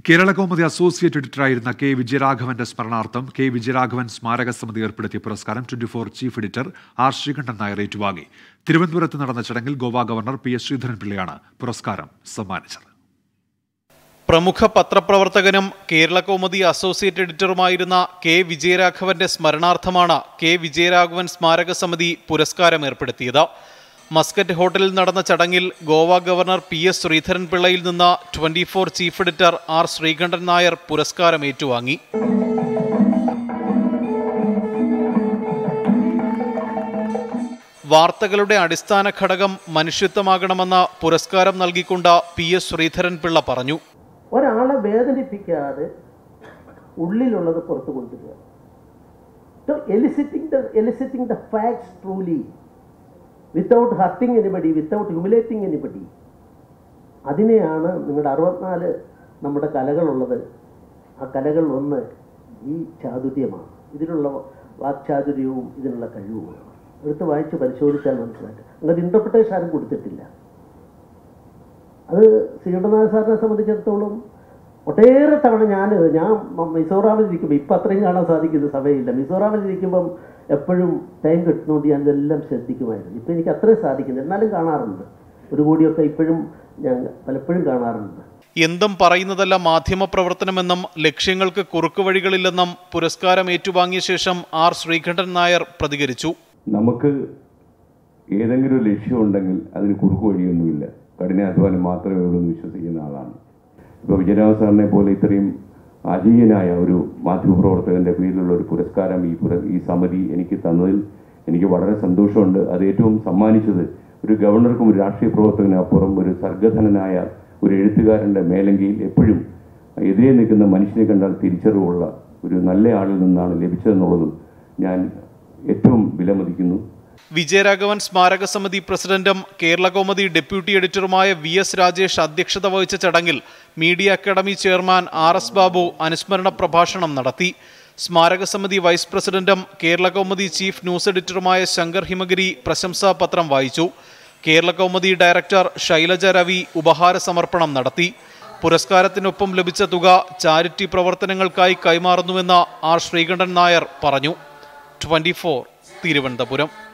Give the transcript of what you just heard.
Kerala Kaumudi associate എഡിറ്ററായിരുന്ന K വിജയരാഘവന്റെ സ്മരണാർത്ഥം കെ വിജയരാഘവൻ സ്മാരക സമിതി ഏർപ്പെടുത്തിയ പുരസ്കാരം twenty four chief editor R Sreekandan Nair ഏറ്റുവാങ്ങി തിരുവനന്തപുരത്ത് നടന്ന ചടങ്ങിൽ ഗോവ ഗവർണർ പി എസ് ശ്രീധരൻപിള്ളയാണ് പുരസ്കാരം സമ്മാനിച്ചത് പ്രമുഖ പത്രപ്രവർത്തകനും കേരള കൗമുദി അസോസിയേറ്റ് എഡിറ്ററുമായിരുന്ന കെ വിജയരാഘവന്റെ സ്മരണാർത്ഥമാണ് കെ വിജയരാഘവൻ സ്മാരക സമിതി പുരസ്കാരം ഏർപ്പെടുത്തിയത് മസ്കറ്റ് ഹോട്ടലിൽ നടന്ന ചടങ്ങിൽ ഗോവ ഗവർണർ പി എസ് ശ്രീധരൻപിള്ളയിൽ നിന്ന് twenty four chief editor R Sreekandan Nair പുരസ്കാരം ഏറ്റുവാങ്ങി വാർത്തകളുടെ അടിസ്ഥാന ഘടകം മനുഷ്യത്വമാകണമെന്ന പുരസ്കാരം നൽകിക്കൊണ്ട് പി എസ് ശ്രീധരൻപിള്ള പറഞ്ഞു ഒരാളെ വേദനിപ്പിക്കാതെ ഉള്ളിലുള്ളത് പുറത്തു കൊണ്ടുവരിക eliciting the eliciting the facts truly without hurting anybody without humiliating anybody അതിനെയാണ് നിങ്ങളുടെ അറുപത്തിനാല് നമ്മുടെ കലകളുള്ളത് ആ കലകളിൽ ഒന്ന് ഈ ചാതുര്യമാണ് ഇതിനുള്ള വാക്ചാതുര്യവും ഇതിനുള്ള കഴിവുമാണ് എടുത്ത് വായിച്ച് പരിശോധിച്ചാൽ മനസ്സിലാക്കുക അങ്ങനെ ഇൻ്റർപ്രിട്ടേഷൻ ആരും കൊടുത്തിട്ടില്ല അത് ശ്രീകണ്ഠനാഥ സാറിനെ സംബന്ധിച്ചിടത്തോളം ഒട്ടേറെ തവണ ഞാൻ ഞാൻ മ- മിസോറാമിൽ ഇരിക്കുമ്പോൾ ഇപ്പം അത്രയും കാണാൻ സാധിക്കുന്ന സമയമില്ല മിസോറാമിൽ ഇരിക്കുമ്പം എപ്പോഴും ടൈം കിട്ടുന്നതുകൊണ്ട് ഞാൻ ഇതെല്ലാം ശ്രദ്ധിക്കുമായിരുന്നു ഇപ്പം എനിക്ക് അത്രയും സാധിക്കുന്നില്ല എന്നാലും കാണാറുണ്ട് ഒരു കോടിയൊക്കെ ഇപ്പോഴും ഞാൻ പലപ്പോഴും കാണാറുണ്ട് എന്തും പറയുന്നതല്ല മാധ്യമപ്രവർത്തനമെന്നും ലക്ഷ്യങ്ങൾക്ക് കുറുക്കുവഴികളില്ലെന്നും പുരസ്കാരം ഏറ്റുവാങ്ങിയ ശേഷം ആർ ശ്രീകണ്ഠൻ നായർ പ്രതികരിച്ചു നമുക്ക് ഏതെങ്കിലും ഒരു ലക്ഷ്യമുണ്ടെങ്കിൽ അതിന് കുറുക്കു വഴിയൊന്നുമില്ല കഠിനാധ്വാനം മാത്രമേ ഉള്ളൂ എന്ന് വിശ്വസിക്കുന്ന ആളാണ് ഇപ്പോൾ വിജയരാഘവ സാറിനെ പോലെ ഇത്രയും അജീയനായ ഒരു മാധ്യമപ്രവർത്തകന്റെ പേരിലുള്ള ഒരു പുരസ്കാരം ഈ പുര ഈ സമിതി എനിക്ക് തന്നതിൽ എനിക്ക് വളരെ സന്തോഷമുണ്ട് അത് ഏറ്റവും സമ്മാനിച്ചത് ഒരു ഗവർണർക്കും ഒരു രാഷ്ട്രീയ പ്രവർത്തകനും അപ്പുറം ഒരു സർഗധനനായ ഒരു എഴുത്തുകാരൻ്റെ മേലങ്കിയിൽ എപ്പോഴും എതിരെ നിൽക്കുന്ന മനുഷ്യനെ കണ്ടാൽ തിരിച്ചറിവുള്ള ഒരു നല്ല ആളിൽ നിന്നാണ് ലഭിച്ചതെന്നുള്ളതും ഞാൻ ഏറ്റവും വിലമതിക്കുന്നു വിജയരാഘവൻ സ്മാരക സമിതി പ്രസിഡന്റും കേരള കൗമുദി ഡെപ്യൂട്ടി എഡിറ്ററുമായ വി എസ് രാജേഷ് അധ്യക്ഷത വഹിച്ച ചടങ്ങിൽ media academy chairman R S Babu അനുസ്മരണ പ്രഭാഷണം നടത്തി സ്മാരക സമിതി വൈസ് പ്രസിഡന്റും കേരള കൗമുദി ചീഫ് ന്യൂസ് എഡിറ്ററുമായ ശങ്കർ ഹിമഗിരി പ്രശംസാ പത്രം വായിച്ചു കേരള കൗമുദി ഡയറക്ടർ ശൈലജ രവി ഉപഹാര സമർപ്പണം നടത്തി പുരസ്കാരത്തിനൊപ്പം ലഭിച്ച തുക ചാരിറ്റി പ്രവർത്തനങ്ങൾക്കായി കൈമാറുന്നുവെന്ന് ആർ ശ്രീകണ്ഠൻ നായർ പറഞ്ഞു ട്വന്റി തിരുവനന്തപുരം